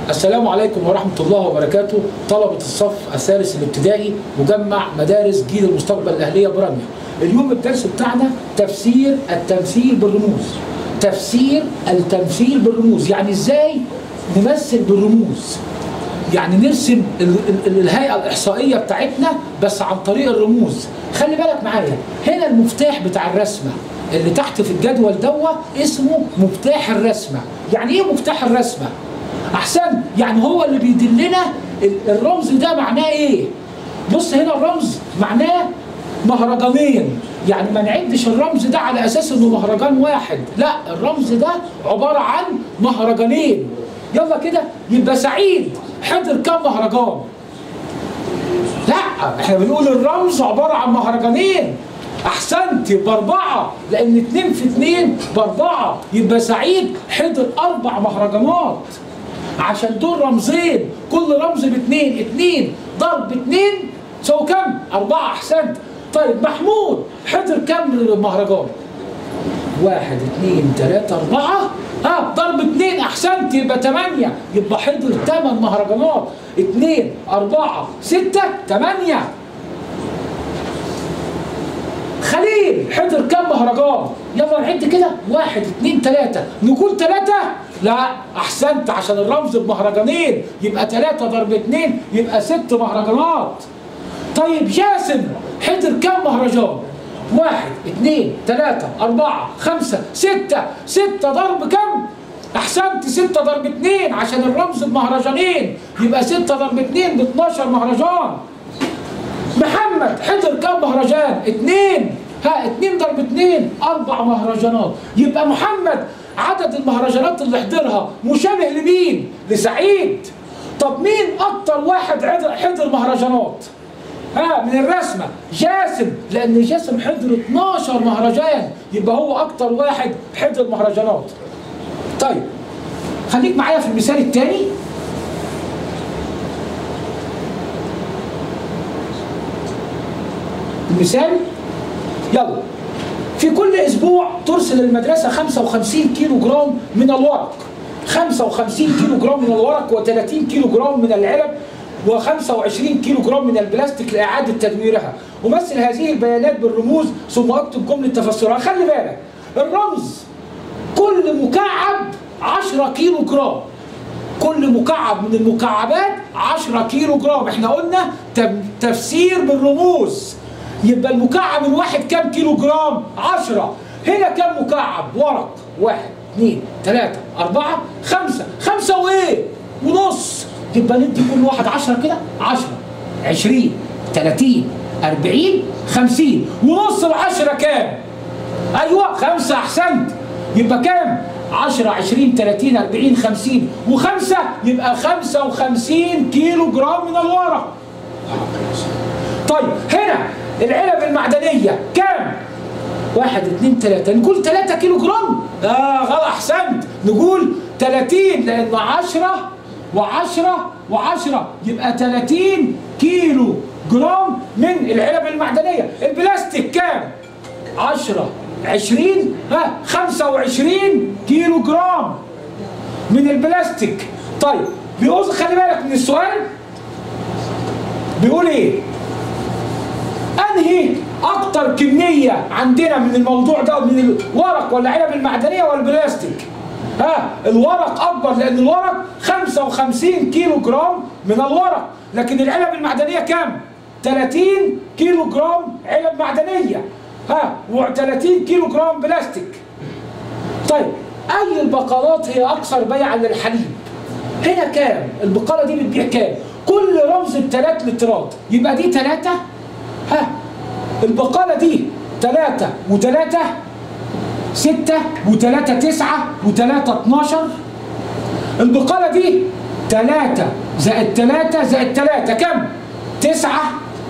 السلام عليكم ورحمة الله وبركاته طلبة الصف الثالث الابتدائي مجمع مدارس جيل المستقبل الأهلية براميا اليوم الدرس بتاعنا تفسير التمثيل بالرموز تفسير التمثيل بالرموز يعني ازاي نمثل بالرموز يعني نرسم ال- ال- الهيئة الإحصائية بتاعتنا بس عن طريق الرموز خلي بالك معايا هنا المفتاح بتاع الرسمة اللي تحت في الجدول دوا اسمه مفتاح الرسمة يعني ايه مفتاح الرسمة احسن يعني هو اللي بيدلنا ال- الرمز ده معناه ايه بص هنا الرمز معناه مهرجانين يعني ما نعدش الرمز ده على اساس انه مهرجان واحد لا الرمز ده عباره عن مهرجانين يلا كده يبقى سعيد حضر كم مهرجان لا احنا بنقول الرمز عباره عن مهرجانين احسنت يبقى اربعه لان اتنين في اتنين باربعه يبقى سعيد حضر اربع مهرجانات عشان دول رمزين كل رمز باتنين اتنين ضرب اتنين تساوي كم؟ أربعة أحسنت طيب محمود حضر كم مهرجان؟ واحد اتنين تلاتة أربعة ها ضرب اتنين أحسنت يبقى تمانية يبقى حضر تمن مهرجانات اتنين أربعة ستة تمانية خليل حضر كم مهرجان يلا نعد كده واحد اتنين تلاتة نقول تلاتة لا احسنت عشان الرمز بمهرجانين يبقى تلاتة ضرب اتنين يبقى ست مهرجانات طيب جاسم حضر كم مهرجان واحد اتنين تلاتة أربعة خمسة ستة ستة ضرب كم أحسنت ستة ضرب اتنين عشان الرمز بمهرجانين يبقى ستة ضرب اتنين ب 12 مهرجان محمد حضر كم مهرجان؟ اتنين ها اتنين ضرب اتنين اربع مهرجانات يبقى محمد عدد المهرجانات اللي حضرها مشابه لمين؟ لسعيد طب مين اكتر واحد حضر, حضر مهرجانات؟ ها من الرسمة جاسم لأن جاسم حضر 12 مهرجان يبقى هو أكتر واحد حضر مهرجانات طيب خليك معايا في المثال الثاني المثال يلا في كل اسبوع ترسل المدرسه 55 كيلو جرام من الورق 55 كيلو جرام من الورق و30 كيلو جرام من العلب و25 كيلو جرام من البلاستيك لاعاده تدويرها ومثل هذه البيانات بالرموز ثم اكتب جمله تفسرها خلي بالك الرمز كل مكعب 10 كيلو جرام كل مكعب من المكعبات 10 كيلو جرام احنا قلنا تم- تفسير بالرموز يبقى المكعب الواحد كام كيلو جرام 10 هنا كام مكعب ورق واحد اثنين ثلاثة أربعة خمسة خمسة وإيه ونص يبقى ندي كل واحد 10 كده 10 20 30 40 50 ونص العشرة كام ايوه خمسه احسنت يبقى كام 10 20 30 40 50 وخمسه يبقى 55 كيلو جرام من الورق طيب هنا العلب المعدنيه كام واحد اتنين تلاتة نقول تلاتة كيلو جرام اه غلط احسنت نقول تلاتين لان عشرة وعشرة وعشرة يبقى تلاتين كيلو جرام من العلب المعدنية البلاستيك كام عشرة عشرين ها خمسة وعشرين كيلو جرام من البلاستيك طيب بيقول خلي بالك من السؤال بيقول ايه انهي اكتر كميه عندنا من الموضوع ده من الورق ولا علب المعدنيه ولا البلاستيك ها الورق اكبر لان الورق 55 كيلو جرام من الورق لكن العلب المعدنيه كام 30 كيلو جرام علب معدنيه ها و30 كيلو جرام بلاستيك طيب اي البقالات هي اكثر بيعا للحليب هنا كام البقاله دي بتبيع كام كل رمز بثلاث لترات يبقى دي ثلاثة ها البقالة دي ثلاثة وثلاثة ستة وثلاثة تسعة وثلاثة اتناشر البقالة دي ثلاثة زائد ثلاثة زائد ثلاثة كم؟ تسعة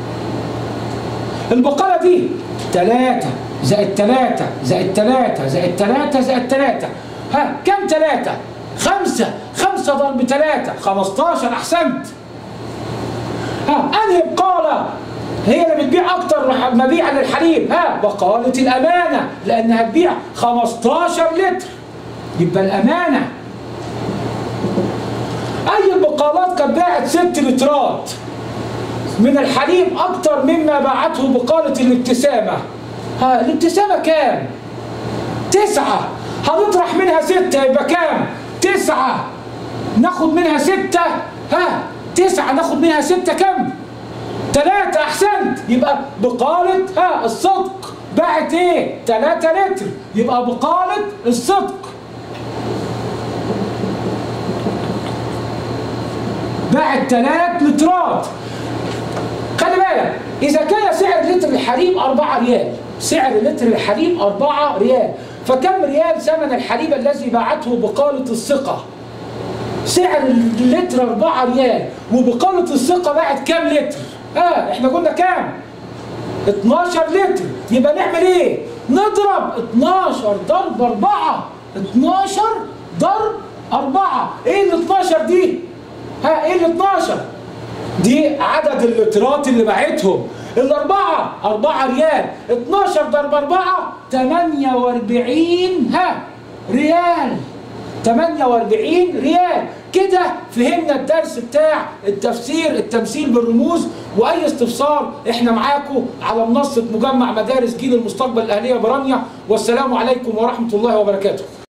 البقالة دي ثلاثة زائد ثلاثة زائد ثلاثة زائد ثلاثة زائد ثلاثة ها كم ثلاثة؟ خمسة خمسة ضرب ثلاثة خمستاشر أحسنت ها أنهي بقالة هي اللي بتبيع أكتر مبيعا للحليب ها بقالة الأمانة لأنها تبيع 15 لتر يبقى الأمانة اي البقالات كانت باعت ست لترات من الحليب اكتر مما باعته بقالة الابتسامة ها الابتسامة كام؟ تسعة هنطرح منها ستة يبقى كام؟ تسعة ناخد منها ستة ها تسعة ناخد منها ستة كم؟ تلاتة أحسنت يبقى بقالة ها الصدق باعت إيه؟ تلاتة لتر يبقى بقالة الصدق باعت تلات لترات خلي بالك إذا كان سعر لتر الحليب 4 ريال سعر لتر الحليب 4 ريال فكم ريال ثمن الحليب الذي باعته بقالة الثقة سعر اللتر 4 ريال وبقالة الثقة باعت كام لتر؟ اه احنا قلنا كام؟ 12 لتر يبقى نعمل ايه؟ نضرب 12 ضرب 4 12 ضرب 4 ايه ال 12 دي؟ ها ايه ال 12 دي عدد اللترات اللي باعتهم الأربعة أربعة ريال 12 ضرب أربعة 48 ها ريال 48 ريال كده فهمنا الدرس بتاع التفسير التمثيل بالرموز واي استفسار احنا معاكم على منصه مجمع مدارس جيل المستقبل الاهليه برانيا والسلام عليكم ورحمه الله وبركاته